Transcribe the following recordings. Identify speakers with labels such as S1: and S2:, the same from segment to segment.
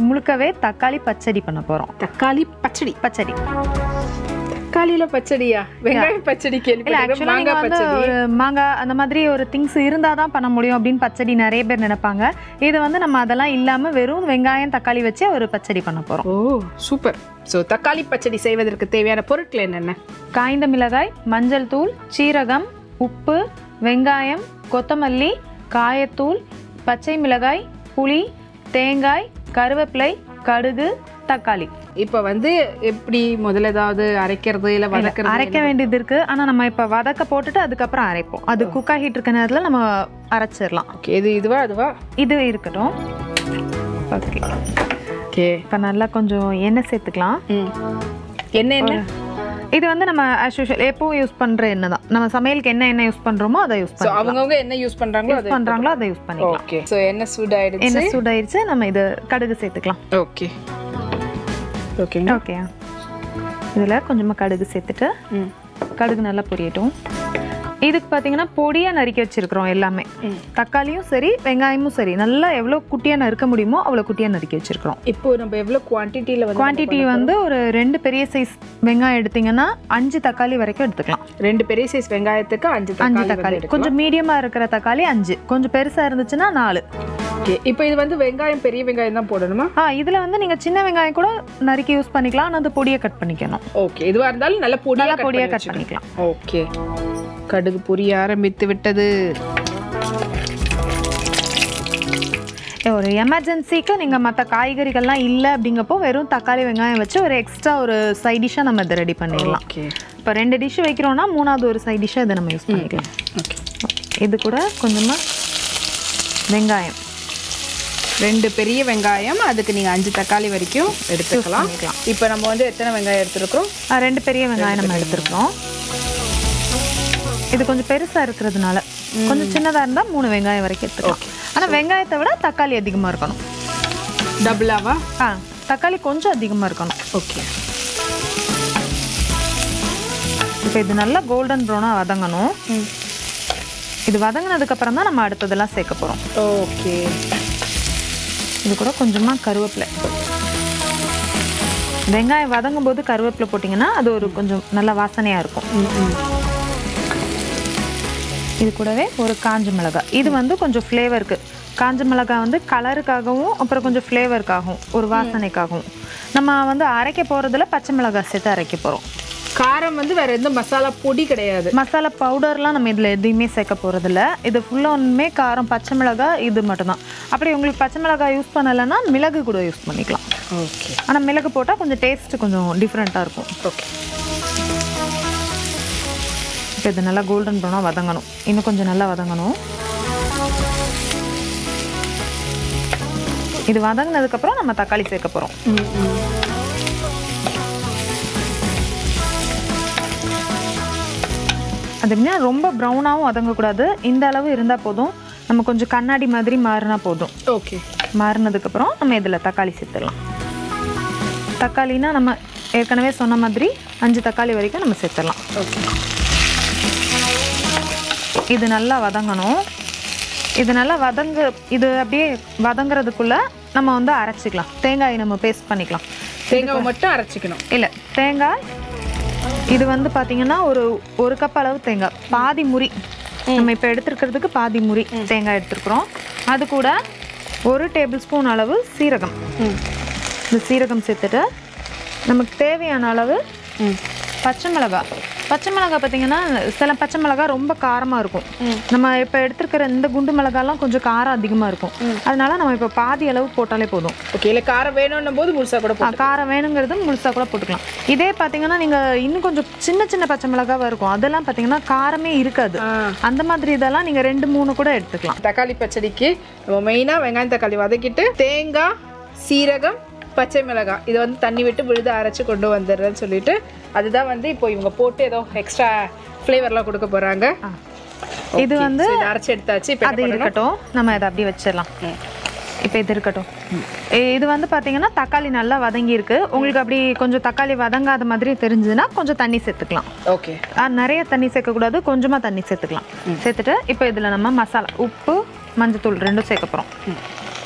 S1: முழுக்கவே தக்காளி பச்சடி பண்ண போகிறோம்
S2: தக்காளி பச்சடி
S1: பச்சடி
S2: தக்காளியில பச்சடியா வெங்காய பச்சடி
S1: இல்லை
S2: கேள்விப்பட்டிருக்கேன்
S1: ஆக்சுவலாக நீங்கள்
S2: மாங்காய்
S1: வந்து
S2: பச்சடி
S1: ஒரு மாங்காய் அந்த மாதிரி ஒரு திங்ஸ் இருந்தால் தான் பண்ண முடியும் அப்படின்னு பச்சடி நிறைய பேர் நினைப்பாங்க இது வந்து நம்ம அதெல்லாம் இல்லாமல் வெறும் வெங்காயம் தக்காளி வச்சு ஒரு பச்சடி பண்ண போகிறோம்
S2: ஓ சூப்பர் ஸோ தக்காளி பச்சடி செய்வதற்கு தேவையான பொருட்கள் என்னென்ன
S1: காய்ந்த மிளகாய் மஞ்சள் தூள் சீரகம் உப்பு வெங்காயம் கொத்தமல்லி காயத்தூள் பச்சை மிளகாய் புளி தேங்காய் கருவேப்பிலை கடுகு தக்காளி
S2: இப்போ வந்து எப்படி முதல்ல ஏதாவது அரைக்கிறது இல்ல வதக்கிறது
S1: அரைக்க வேண்டியது இருக்கு ஆனா நம்ம இப்ப வதக்க போட்டுட்டு அதுக்கப்புறம் அரைப்போம் அது குக் ஆகிட்டு இருக்க நேரத்துல நம்ம அரைச்சிடலாம்
S2: ஓகே இது இதுவா அதுவா
S1: இது இருக்கட்டும் ஓகே
S2: ஓகே
S1: இப்போ நல்லா கொஞ்சம் எண்ணெய் சேர்த்துக்கலாம்
S2: ம் என்ன என்ன
S1: இது வந்து நம்ம as usual எப்பவும் யூஸ் பண்ற எண்ணெய் தான் நம்ம சமையலுக்கு என்ன எண்ணெய் யூஸ் பண்றோமோ அதை யூஸ்
S2: ஸோ
S1: பண்ணலாம்
S2: அவங்கவுங்க என்ன யூஸ் பண்றாங்களோ அது
S1: யூஸ் பண்றாங்களோ அதை யூஸ் பண்ணிக்கலாம்
S2: ஓகே ஸோ என்ன சூடாயிடுச்சு
S1: எண்ணெய் சூடாயிருச்சு நம்ம இது கடுகு சேர்த்துக்கலாம்
S2: ஓகே ஓகேங்க
S1: ஓகே இதுல கொஞ்சமா கடுகு சேர்த்துட்டு
S2: ம்
S1: கடுகு நல்லா பொரியட்டும் இதுக்கு பார்த்தீங்கன்னா பொடியாக நறுக்கி வச்சிருக்கிறோம் எல்லாமே
S2: ம்.
S1: தக்காளியும் சரி வெங்காயமும் சரி நல்லா எவ்வளோ குட்டியாக நறுக்க முடியுமோ அவ்வளோ குட்டியாக நறுக்கி வச்சிருக்கிறோம்
S2: இப்போ நம்ம எவ்வளவு குவான்டிட்டியில வந்து
S1: குவான்டிட்டி வந்து ஒரு ரெண்டு பெரிய சைஸ் வெங்காயம் எடுத்தீங்கன்னா அஞ்சு தக்காளி வரைக்கும் எடுத்துக்கலாம்
S2: ரெண்டு பெரிய சைஸ் வெங்காயத்துக்கு அஞ்சு
S1: அஞ்சு
S2: தக்காளி
S1: தக்காளி
S2: வந்து
S1: கொஞ்சம் மீடியமாக இருக்கிற தக்காளி அஞ்சு கொஞ்சம் பெருசாக இருந்துச்சுன்னா நாலு
S2: ஓகே இப்போ இது வந்து வெங்காயம் பெரிய வெங்காயம் தான் போடணுமா
S1: ஆ இதில் வந்து நீங்கள் சின்ன வெங்காயம் கூட நறுக்கி யூஸ் பண்ணிக்கலாம் ஆனால் அது பொடியை கட் பண்ணிக்கணும்
S2: ஓகே இதுவா இருந்தாலும் நல்ல பொடியா
S1: நல்லா
S2: கட்
S1: பொடியாக
S2: பண்ணி
S1: கட் பண்ணிக்கலாம்
S2: ஓகே கடுகு பொரிய ஆரம்பித்து விட்டது
S1: ஏ, ஒரு எமர்ஜென்சிக்கு நீங்கள் மற்ற காய்கறிகள்லாம் இல்லை அப்படிங்கப்போ வெறும் தக்காளி வெங்காயம் வச்சு ஒரு எக்ஸ்ட்ரா ஒரு சைட் டிஷ்ஷாக நம்ம இதை ரெடி பண்ணிடலாம்
S2: ஓகே
S1: இப்போ ரெண்டு டிஷ் வைக்கிறோம்னா மூணாவது ஒரு சைட் டிஷ்ஷாக இதை நம்ம யூஸ் பண்ணிக்கலாம்
S2: ஓகே
S1: இது கூட கொஞ்சமாக வெங்காயம்
S2: ரெண்டு பெரிய வெங்காயம் அதுக்கு நீங்க அஞ்சு தக்காளி வரைக்கும் எடுத்துக்கலாம்
S1: பண்ணிக்கலாம்.
S2: இப்போ நம்ம வந்து எத்தனை வெங்காயம் எடுத்துருக்கோம்
S1: ஆ, ரெண்டு பெரிய வெங்காயம் நம்ம எடுத்துருக்கோம் இது கொஞ்சம் பெருசாக இருக்கிறதுனால கொஞ்சம் சின்னதாக இருந்தால் மூணு வெங்காயம் வரைக்கும் எடுத்துக்கலாம் ஆனால் வெங்காயத்தை விட தக்காளி அதிகமாக இருக்கணும்
S2: டபுளாவா
S1: ஆ தக்காளி கொஞ்சம் அதிகமாக இருக்கணும்
S2: ஓகே
S1: இப்போ இது நல்லா கோல்டன் ப்ரௌனாக வதங்கணும் இது வதங்கினதுக்கு அப்புறம் தான் நம்ம அடுத்ததெல்லாம் சேர்க்க போகிறோம்
S2: ஓகே
S1: இது கூட கொஞ்சமாக கருவேப்பிலை வெங்காயம் வதங்கும் போது கருவேப்பிலை போட்டிங்கன்னா அது ஒரு கொஞ்சம் நல்ல வாசனையாக இருக்கும் இது கூடவே ஒரு காஞ்ச மிளகாய் இது வந்து கொஞ்சம் ஃப்ளேவருக்கு காஞ்ச மிளகாய் வந்து கலருக்காகவும் அப்புறம் கொஞ்சம் ஃப்ளேவருக்காகவும் ஒரு வாசனைக்காகவும் நம்ம வந்து அரைக்க போகிறதுல பச்சை மிளகாய் சேர்த்து அரைக்க போகிறோம்
S2: காரம் வந்து வேற எந்த மசாலா பொடி கிடையாது
S1: மசாலா பவுடர்லாம் நம்ம இதில் எதுவுமே சேர்க்க போகிறதில்ல இது ஃபுல்லாக ஒன்றுமே காரம் பச்சை மிளகாய் இது மட்டும்தான் அப்படி உங்களுக்கு பச்சை மிளகாய் யூஸ் பண்ணலைன்னா மிளகு கூட யூஸ் பண்ணிக்கலாம்
S2: ஓகே
S1: ஆனால் மிளகு போட்டால் கொஞ்சம் டேஸ்ட் கொஞ்சம் டிஃப்ரெண்ட்டாக இருக்கும்
S2: ஓகே
S1: இப்போ இது நல்லா கோல்டன் ப்ரௌனாக வதங்கணும் இன்னும் கொஞ்சம் நல்லா வதங்கணும் இது வதங்கினதுக்கப்புறம் நம்ம தக்காளி சேர்க்க போகிறோம் அது எப்படின்னா ரொம்ப ப்ரௌனாகவும் வதங்கக்கூடாது இந்த அளவு இருந்தால் போதும் நம்ம கொஞ்சம் கண்ணாடி மாதிரி மாறினா போதும்
S2: ஓகே
S1: மாறினதுக்கப்புறம் நம்ம இதில் தக்காளி சேர்த்துடலாம் தக்காளினா நம்ம ஏற்கனவே சொன்ன மாதிரி அஞ்சு தக்காளி வரைக்கும் நம்ம சேர்த்துடலாம்
S2: ஓகே
S1: இது நல்லா வதங்கணும் இது நல்லா வதங்க இது அப்படியே வதங்குறதுக்குள்ள நம்ம வந்து அரைச்சிக்கலாம் தேங்காய் நம்ம பேஸ்ட் பண்ணிக்கலாம்
S2: தேங்காவை மட்டும் அரைச்சிக்கணும்
S1: இல்லை தேங்காய் இது வந்து பார்த்தீங்கன்னா ஒரு ஒரு கப் அளவு தேங்காய் பாதி முறி நம்ம இப்போ எடுத்துருக்கிறதுக்கு பாதி முறி தேங்காய் எடுத்துருக்குறோம் அது கூட ஒரு டேபிள் ஸ்பூன் அளவு சீரகம் இந்த சீரகம் சேர்த்துட்டு நமக்கு தேவையான அளவு பச்சை மிளகாய் பச்சை மிளகாய் பார்த்தீங்கன்னா சில பச்சை மிளகாய் ரொம்ப காரமாக இருக்கும் நம்ம இப்போ எடுத்துருக்கிற இந்த குண்டு மிளகாலாம் கொஞ்சம் காரம் அதிகமாக இருக்கும் அதனால நம்ம இப்போ பாதி அளவு போட்டாலே போதும்
S2: ஓகே இல்லை காரம் வேணும்னும் போது முழுசா கூட
S1: ஆ, காரம் வேணுங்கிறது முழுசாக கூட போட்டுக்கலாம் இதே பார்த்தீங்கன்னா நீங்கள் இன்னும் கொஞ்சம் சின்ன சின்ன பச்சை மிளகாவா இருக்கும் அதெல்லாம் பார்த்தீங்கன்னா காரமே இருக்காது
S2: ஆ.
S1: அந்த மாதிரி இதெல்லாம் நீங்கள் ரெண்டு மூணு கூட எடுத்துக்கலாம்
S2: தக்காளி பச்சடிக்கு நம்ம மெயினாக வெங்காயம் தக்காளி வதக்கிட்டு தேங்காய் சீரகம் பச்சை மிளகாய் இதை வந்து தண்ணி விட்டு விழுது அரைச்சு கொண்டு வந்துடுறேன்னு சொல்லிட்டு அதுதான் வந்து இப்போ இவங்க போட்டு ஏதோ எக்ஸ்ட்ரா ஃப்ளேவர்லாம் கொடுக்க போறாங்க
S1: இது வந்து
S2: இதை அரைச்சு எடுத்தாச்சு இப்போ
S1: அது இருக்கட்டும் நம்ம இதை அப்படியே வச்சிடலாம் இப்போ இது இருக்கட்டும் இ- இது வந்து பார்த்தீங்கன்னா தக்காளி நல்லா வதங்கி இருக்கு உங்களுக்கு அப்படி கொஞ்சம் தக்காளி வதங்காத மாதிரி தெரிஞ்சதுன்னா கொஞ்சம் தண்ணி சேர்த்துக்கலாம்
S2: ஓகே
S1: ஆ, நிறைய தண்ணி சேர்க்கக்கூடாது கொஞ்சமாக தண்ணி சேர்த்துக்கலாம் சேர்த்துட்டு இப்போ இதில் நம்ம மசாலா உப்பு மஞ்சத்தூள் ரெண்டும் சேர்க்க போகிறோம்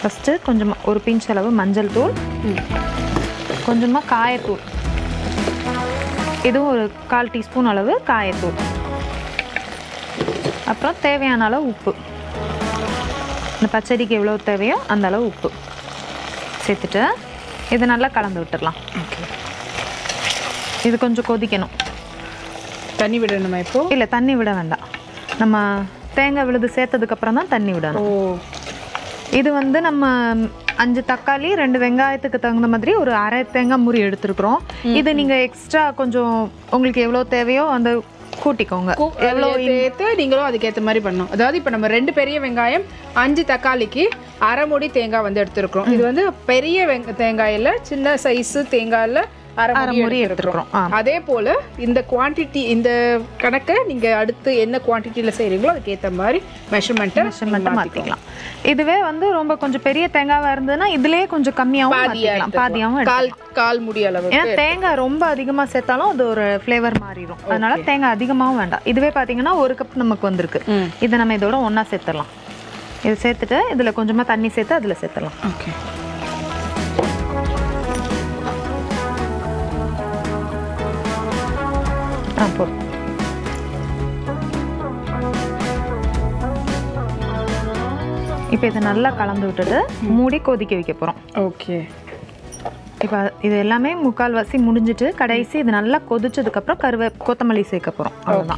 S1: ஃபஸ்ட்டு கொஞ்சமாக ஒரு பிஞ்ச் அளவு மஞ்சள் தூள்
S2: ம்
S1: கொஞ்சமாக காயத்தூள் இதுவும் ஒரு கால் டீஸ்பூன் அளவு காயத்தூள் அப்புறம் தேவையான அளவு உப்பு இந்த பச்சடிக்கு எவ்வளோ தேவையோ அந்த அளவு உப்பு சேர்த்துட்டு இதை நல்லா கலந்து விட்டுடலாம்
S2: ஓகே
S1: இது கொஞ்சம் கொதிக்கணும்
S2: தண்ணி விடணுமா இப்போ
S1: இல்லை தண்ணி விட வேண்டாம் நம்ம தேங்காய் விழுது சேர்த்ததுக்கப்புறம் தான் தண்ணி
S2: ஓ
S1: விடணும் இது வந்து நம்ம அஞ்சு தக்காளி ரெண்டு வெங்காயத்துக்கு தகுந்த மாதிரி ஒரு அரை தேங்காய் முறி எடுத்துருக்குறோம் இது நீங்கள் எக்ஸ்ட்ரா கொஞ்சம் உங்களுக்கு எவ்வளோ தேவையோ அந்த கூட்டிக்கோங்க
S2: எவ்வளோ சேர்த்து நீங்களும் அதுக்கேற்ற மாதிரி பண்ணணும் அதாவது இப்போ நம்ம ரெண்டு பெரிய வெங்காயம் அஞ்சு தக்காளிக்கு அரை மூடி தேங்காய் வந்து எடுத்துருக்கோம் இது வந்து பெரிய வெங்க தேங்காயில் சின்ன சைஸு தேங்காயில் அரை மூடி
S1: முறி
S2: எடுத்துருக்கோம்
S1: எடுத்துருக்குறோம் ஆ
S2: அதே போல் இந்த குவான்டிட்டி இந்த கணக்கை நீங்கள் அடுத்து என்ன குவான்டிட்டியில் செய்கிறீங்களோ அதுக்கேற்ற மாதிரி மெஷர்மெண்ட்டை
S1: மெஷர்மெண்ட்டை மாற்றிக்கலாம் இதுவே வந்து ரொம்ப கொஞ்சம் பெரிய தேங்காவாக இருந்ததுன்னா இதுலேயே கொஞ்சம் கம்மியாகவும் மாற்றிக்கலாம் பாதியாகவும்
S2: கால் கால் முடி அளவு
S1: ஏன்னா தேங்காய் ரொம்ப அதிகமாக சேர்த்தாலும் அது ஒரு ஃப்ளேவர் மாறிடும் அதனால தேங்காய் அதிகமாகவும் வேண்டாம் இதுவே பார்த்தீங்கன்னா ஒரு கப் நமக்கு வந்திருக்கு
S2: ம்
S1: இதை நம்ம இதோட ஒன்றா சேர்த்துடலாம் இது சேர்த்துட்டு இதில் கொஞ்சமாக தண்ணி சேர்த்து அதில் சேர்த்துடலாம்
S2: ஓகே
S1: ஆ போதும் இப்போ இதை நல்லா கலந்து விட்டுட்டு மூடி கொதிக்க வைக்க போகிறோம்
S2: ஓகே
S1: இப்போ இது எல்லாமே முக்கால்வாசி முடிஞ்சிட்டு கடைசி இது நல்லா கொதிச்சதுக்கப்புறம் கருவே கொத்தமல்லி சேர்க்க போகிறோம் அவ்வளோதான்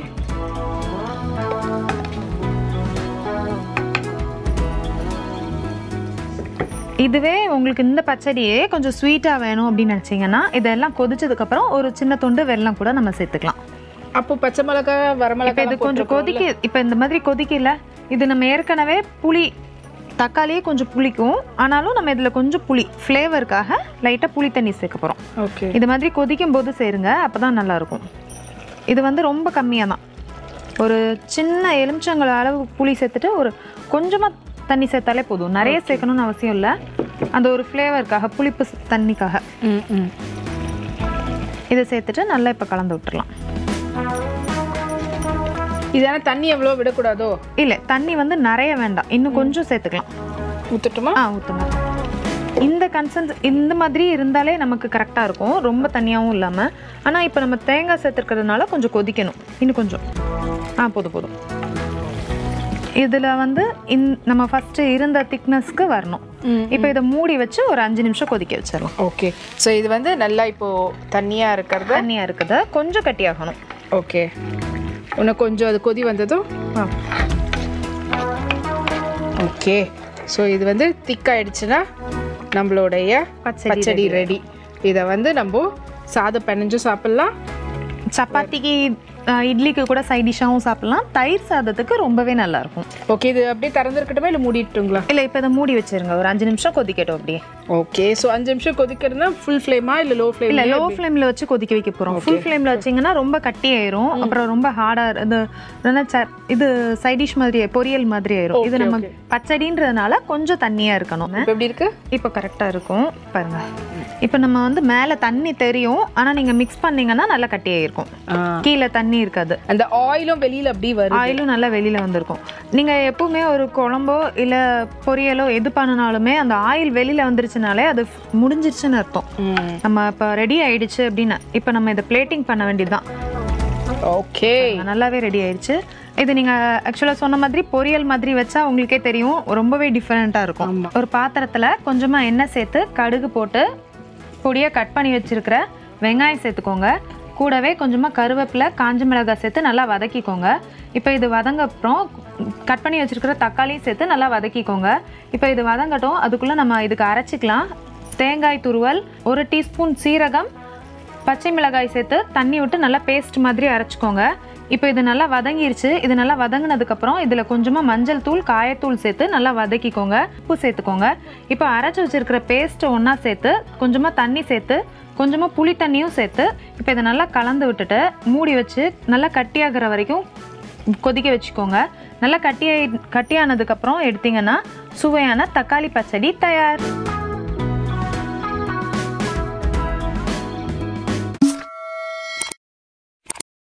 S1: இதுவே உங்களுக்கு இந்த பச்சடியே கொஞ்சம் ஸ்வீட்டாக வேணும் அப்படின்னு நினச்சிங்கன்னா இதெல்லாம் கொதிச்சதுக்கப்புறம் ஒரு சின்ன துண்டு வெல்லம் கூட நம்ம சேர்த்துக்கலாம்
S2: அப்போ பச்சை மிளகாய்
S1: இப்போ
S2: வரமிளகாய்
S1: இது கொஞ்சம் கொதிக்க இப்போ இந்த மாதிரி கொதிக்கல இது நம்ம ஏற்கனவே புளி தக்காளியே கொஞ்சம் புளிக்கும் ஆனாலும் நம்ம இதில் கொஞ்சம் புளி ஃப்ளேவருக்காக லைட்டாக புளி தண்ணி சேர்க்க போகிறோம்
S2: ஓகே
S1: இது மாதிரி கொதிக்கும் போது சேருங்க அப்போ தான் நல்லாயிருக்கும் இது வந்து ரொம்ப கம்மியாக தான் ஒரு சின்ன எலுமிச்சங்கள அளவு புளி சேர்த்துட்டு ஒரு கொஞ்சமாக தண்ணி சேர்த்தாலே போதும் நிறைய சேர்க்கணும்னு அவசியம் இல்லை அந்த ஒரு ஃப்ளேவருக்காக புளிப்பு ஸ்- தண்ணிக்காக
S2: ம் ம்
S1: இதை சேர்த்துட்டு நல்லா இப்போ கலந்து விட்டுறலாம்
S2: இதான தண்ணி எவ்வளோ விடக்கூடாதோ
S1: இல்லை தண்ணி வந்து நிறைய வேண்டாம் இன்னும் கொஞ்சம் சேர்த்துக்கலாம்
S2: ஊற்றட்டுமா
S1: ஆ ஊற்றுங்க இந்த கன்சன்ஸ் இந்த மாதிரி இருந்தாலே நமக்கு கரெக்டாக இருக்கும் ரொம்ப தனியாகவும் இல்லாமல் ஆனால் இப்போ நம்ம தேங்காய் சேர்த்துருக்கிறதுனால கொஞ்சம் கொதிக்கணும் இன்னும் கொஞ்சம் ஆ போதும் போதும் இதில் வந்து இந் நம்ம ஃபஸ்ட்டு இருந்த திக்னஸ்க்கு வரணும்
S2: ம்
S1: இப்போ இதை மூடி வச்சு ஒரு அஞ்சு நிமிஷம் கொதிக்க வச்சிடலாம்
S2: ஓகே ஸோ இது வந்து நல்லா இப்போ தண்ணியாக இருக்கிறது
S1: தண்ணியாக இருக்குது கொஞ்சம் கட்டியாகணும்
S2: ஓகே இன்னும் கொஞ்சம் அது கொதி வந்ததும்
S1: ஆ
S2: ஓகே ஸோ இது வந்து திக்காயிடுச்சுன்னா நம்மளுடைய
S1: பச்சடி
S2: பச்சடி ரெடி இதை வந்து நம்ம சாதம் பிணைஞ்சும் சாப்பிட்லாம்
S1: சப்பாத்திக்கு ஆ, இட்லிக்கு கூட சைட் டிஷ்ஷாகவும் சாப்பிட்லாம் தயிர் சாதத்துக்கு ரொம்பவே நல்லாயிருக்கும்
S2: ஓகே இது அப்படியே திறந்துருக்கட்டுமா இல்லை மூடிட்டுங்களா
S1: இல்லை இப்போ இதை மூடி வச்சிருங்க ஒரு அஞ்சு நிமிஷம் கொதிக்கட்டும் அப்படியே
S2: ஓகே ஸோ அஞ்சு நிமிஷம் கொதிக்கிறதுனா ஃபுல் ஃப்ளேமா இல்லை லோ ஃப்ளேம்
S1: இல்ல லோ ஃப்ளேம்ல வச்சு கொதிக்க வைக்க போறோம் ஃபுல் ஃப்ளேம்ல வச்சீங்கன்னா ரொம்ப கட்டி ஆயிரும் அப்புறம் ரொம்ப ஹார்டா இது என்ன ச- இது சைட் டிஷ் மாதிரி பொரியல் மாதிரி ஆயிரும் இது நம்ம பச்சடின்றதுனால கொஞ்சம் தண்ணியா இருக்கணும்
S2: இப்போ எப்படி இருக்கு
S1: இப்போ கரெக்டா இருக்கும் பாருங்க இப்போ நம்ம வந்து மேலே தண்ணி தெரியும் ஆனா நீங்க மிக்ஸ் பண்ணீங்கன்னா நல்லா கட்டி ஆயிருக்கும்
S2: ஆ.
S1: கீழே தண்ணி இருக்காது
S2: அந்த ஆயிலும் வெளியில அப்படி வரும்
S1: ஆயிலும் நல்லா வெளியில வந்திருக்கும் நீங்க எப்பவுமே ஒரு குழம்போ இல்ல பொரியலோ எது பண்ணினாலுமே அந்த ஆயில் வெளியில வந்துருச்சுனாலே அது முடிஞ்சிருச்சுன்னு அர்த்தம்
S2: ம்
S1: நம்ம இப்போ ரெடி ஆயிடுச்சு அப்படின்னு இப்போ நம்ம இதை பிளேட்டிங் பண்ண வேண்டியதுதான்
S2: ஓகே
S1: நல்லாவே ரெடி ஆயிடுச்சு இது நீங்க ஆக்சுவலாக சொன்ன மாதிரி பொரியல் மாதிரி வச்சா உங்களுக்கே தெரியும் ரொம்பவே டிஃப்ரெண்ட்டாக இருக்கும்
S2: ஆமா.
S1: ஒரு பாத்திரத்தில் கொஞ்சமா எண்ணெய் சேர்த்து கடுகு போட்டு பொடியாக கட் பண்ணி வச்சிருக்கிற வெங்காயம் சேர்த்துக்கோங்க கூடவே கொஞ்சமாக கருவேப்பிலை காஞ்ச மிளகாய் சேர்த்து நல்லா வதக்கிக்கோங்க இப்போ இது வதங்க அப்புறம் கட் பண்ணி வச்சிருக்கிற தக்காளியும் சேர்த்து நல்லா வதக்கிக்கோங்க இப்போ இது வதங்கட்டும் அதுக்குள்ளே நம்ம இதுக்கு அரைச்சிக்கலாம் தேங்காய் துருவல் ஒரு டீஸ்பூன் சீரகம் பச்சை மிளகாய் சேர்த்து தண்ணி விட்டு நல்லா பேஸ்ட் மாதிரி அரைச்சிக்கோங்க இப்போ இது நல்லா வதங்கிருச்சு இது நல்லா வதங்கினதுக்கப்புறம் இதில் கொஞ்சமாக மஞ்சள் தூள் காயத்தூள் சேர்த்து நல்லா வதக்கிக்கோங்க உப்பு சேர்த்துக்கோங்க இப்போ அரைச்சி வச்சிருக்கிற பேஸ்ட்டை ஒன்றா சேர்த்து கொஞ்சமாக தண்ணி சேர்த்து கொஞ்சமாக புளி தண்ணியும் சேர்த்து இப்போ இதை நல்லா கலந்து விட்டுட்டு மூடி வச்சு நல்லா கட்டியாகிற வரைக்கும் கொதிக்க வச்சுக்கோங்க நல்லா கட்டியாகி கட்டியானதுக்கப்புறம் எடுத்தீங்கன்னா சுவையான தக்காளி பச்சடி தயார்